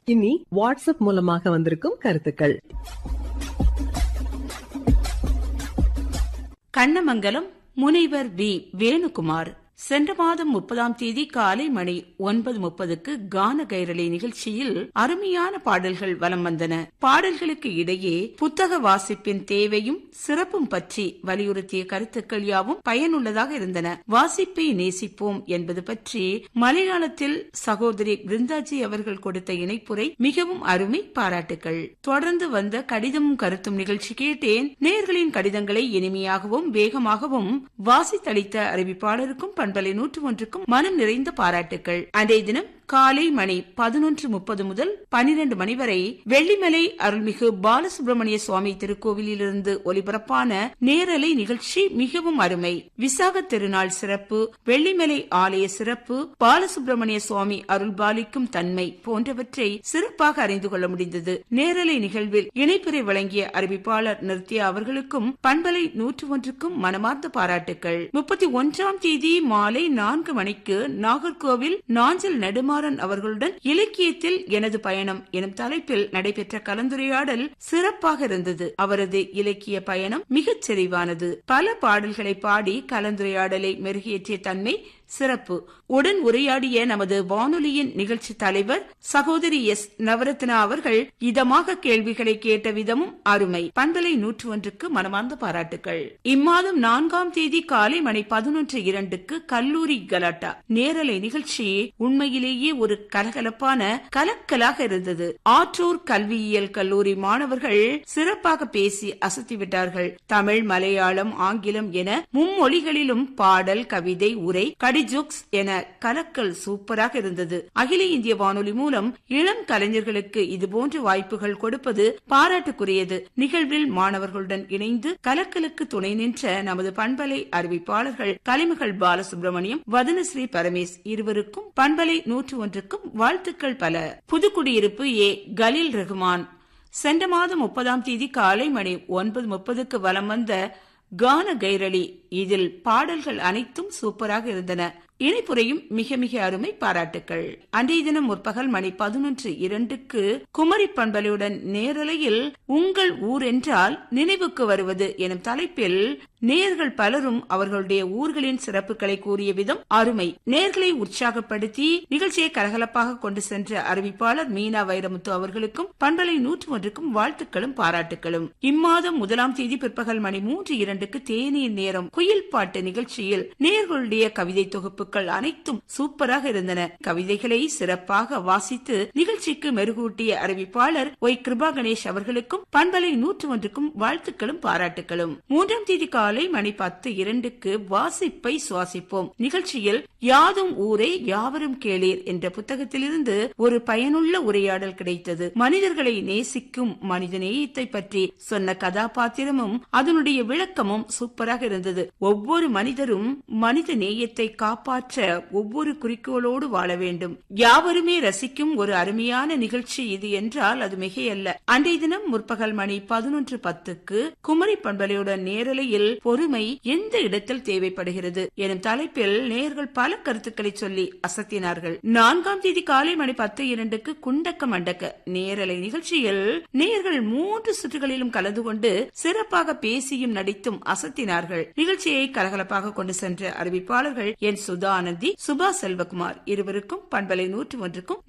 இனி வாட்ஸ்அப் மூலமாக வந்திருக்கும் கருத்துக்கள் கண்ணமங்கலம் முனைவர் வி வேணுகுமார் சென்ற மாதம் முப்பதாம் தேதி காலை மணி ஒன்பது முப்பதுக்கு கான கைரளி நிகழ்ச்சியில் அருமையான பாடல்கள் வலம் வந்தன பாடல்களுக்கு இடையே புத்தக வாசிப்பின் தேவையும் சிறப்பும் பற்றி வலியுறுத்திய கருத்துக்கள் யாவும் பயனுள்ளதாக இருந்தன வாசிப்பை நேசிப்போம் என்பது பற்றி மலையாளத்தில் சகோதரி பிருந்தாஜி அவர்கள் கொடுத்த இணைப்புரை மிகவும் அருமை பாராட்டுக்கள் தொடர்ந்து வந்த கடிதமும் கருத்தும் நிகழ்ச்சி கேட்டேன் நேர்களின் கடிதங்களை இனிமையாகவும் வேகமாகவும் வாசித்தளித்த அறிவிப்பாளருக்கும் பண்பலை நூற்று ஒன்றுக்கும் மனம் நிறைந்த பாராட்டுக்கள் அன்றைய தினம் காலை மணி பதினொன்று முப்பது முதல் பனிரெண்டு மணி வரை வெள்ளிமலை அருள்மிகு பாலசுப்பிரமணிய சுவாமி திருக்கோவிலிலிருந்து ஒலிபரப்பான நேரலை நிகழ்ச்சி மிகவும் அருமை விசாக திருநாள் சிறப்பு வெள்ளிமலை ஆலய சிறப்பு பாலசுப்பிரமணிய சுவாமி அருள்பாலிக்கும் தன்மை போன்றவற்றை சிறப்பாக அறிந்து கொள்ள முடிந்தது நேரலை நிகழ்வில் இணைப்புரை வழங்கிய அறிவிப்பாளர் நிறுத்திய அவர்களுக்கும் பண்பலை நூற்று ஒன்றுக்கும் மனமார்ந்த பாராட்டுக்கள் முப்பத்தி ஒன்றாம் தேதி மாலை நான்கு மணிக்கு நாகர்கோவில் நாஞ்சல் நெடுமா குமாரன் அவர்களுடன் இலக்கியத்தில் எனது பயணம் எனும் தலைப்பில் நடைபெற்ற கலந்துரையாடல் சிறப்பாக இருந்தது அவரது இலக்கிய பயணம் மிகச் செறிவானது பல பாடல்களை பாடி கலந்துரையாடலை மெருகேற்றிய தன்மை சிறப்பு உடன் உரையாடிய நமது வானொலியின் நிகழ்ச்சி தலைவர் சகோதரி எஸ் நவரத்னா அவர்கள் இதமாக கேள்விகளை கேட்ட விதமும் அருமை பண்பலை நூற்று ஒன்றுக்கு மனமார்ந்த பாராட்டுகள் இம்மாதம் நான்காம் தேதி காலை மணி பதினொன்று இரண்டுக்கு கல்லூரி கலாட்டா நேரலை நிகழ்ச்சி உண்மையிலேயே ஒரு கலகலப்பான கலக்கலாக இருந்தது ஆற்றூர் கல்வியியல் கல்லூரி மாணவர்கள் சிறப்பாக பேசி அசத்திவிட்டார்கள் தமிழ் மலையாளம் ஆங்கிலம் என மும்மொழிகளிலும் பாடல் கவிதை உரை கடிஜோக்ஸ் என கலக்கல் சூப்பராக இருந்தது அகில இந்திய வானொலி மூலம் இளம் கலைஞர்களுக்கு இதுபோன்ற வாய்ப்புகள் கொடுப்பது பாராட்டுக்குரியது நிகழ்வில் மாணவர்களுடன் இணைந்து கலக்கலுக்கு துணை நின்ற நமது பண்பலை அறிவிப்பாளர்கள் கலைமகள் பாலசுப்ரமணியம் வதனஸ்ரீ பரமேஷ் இருவருக்கும் பண்பலை நூற்று ஒன்றுக்கும் வாழ்த்துக்கள் பல புதுக்குடியிருப்பு ஏ கலீல் ரஹ்மான் சென்ற மாதம் முப்பதாம் தேதி காலை மணி ஒன்பது முப்பதுக்கு வலம் வந்த கான கைரளி இதில் பாடல்கள் அனைத்தும் சூப்பராக இருந்தன இணைப்புரையும் மிக மிக அருமை பாராட்டுக்கள் அன்றைய தினம் முற்பகல் மணி பதினொன்று இரண்டுக்கு குமரி பண்பலையுடன் நேரலையில் உங்கள் ஊர் என்றால் நினைவுக்கு வருவது எனும் தலைப்பில் நேர்கள் பலரும் அவர்களுடைய ஊர்களின் சிறப்புகளை கூறிய விதம் அருமை நேர்களை உற்சாகப்படுத்தி நிகழ்ச்சியை கலகலப்பாக கொண்டு சென்ற அறிவிப்பாளர் மீனா வைரமுத்து அவர்களுக்கும் பண்பலை நூற்று ஒன்றுக்கும் வாழ்த்துக்களும் பாராட்டுகளும் இம்மாதம் முதலாம் தேதி பிற்பகல் மணி மூன்று இரண்டுக்கு தேநீர் நேரம் குயில் பாட்டு நிகழ்ச்சியில் நேர்களுடைய கவிதை தொகுப்புகள் அனைத்தும் சூப்பராக இருந்தன கவிதைகளை சிறப்பாக வாசித்து நிகழ்ச்சிக்கு மெருகூட்டிய அறிவிப்பாளர் ஒய் கிருபா கணேஷ் அவர்களுக்கும் பண்பலை நூற்று ஒன்றுக்கும் வாழ்த்துக்களும் பாராட்டுகளும் மூன்றாம் தேதி காலை மணி பத்து இரண்டுக்கு வாசிப்பை சுவாசிப்போம் நிகழ்ச்சியில் யாதும் ஊரே யாவரும் கேளீர் என்ற புத்தகத்திலிருந்து ஒரு பயனுள்ள உரையாடல் கிடைத்தது மனிதர்களை நேசிக்கும் மனித நேயத்தை பற்றி சொன்ன கதாபாத்திரமும் அதனுடைய விளக்கமும் சூப்பராக இருந்தது ஒவ்வொரு மனிதரும் மனித நேயத்தை காப்பாற்ற ஒவ்வொரு குறிக்கோளோடு வாழ வேண்டும் யாவருமே ரசிக்கும் ஒரு அருமையான நிகழ்ச்சி இது என்றால் அது மிகையல்ல அன்றைய தினம் முற்பகல் மணி பதினொன்று பத்துக்கு குமரி பண்பலையுடன் நேரலையில் பொறுமை எந்த இடத்தில் தேவைப்படுகிறது எனும் தலைப்பில் நேர்கள் பல கருத்துக்களை சொல்லி அசத்தினார்கள் நான்காம் தேதி காலை மணி பத்து இரண்டுக்கு குண்டக்க மண்டக்க நேரலை நிகழ்ச்சியில் நேர்கள் மூன்று சுற்றுகளிலும் கலந்து கொண்டு சிறப்பாக பேசியும் நடித்தும் அசத்தினார்கள் நிகழ்ச்சியை கலகலப்பாக கொண்டு சென்ற அறிவிப்பாளர்கள் என் சுதானந்தி சுபா செல்வகுமார் இருவருக்கும் பண்பலை நூற்று ஒன்றுக்கும்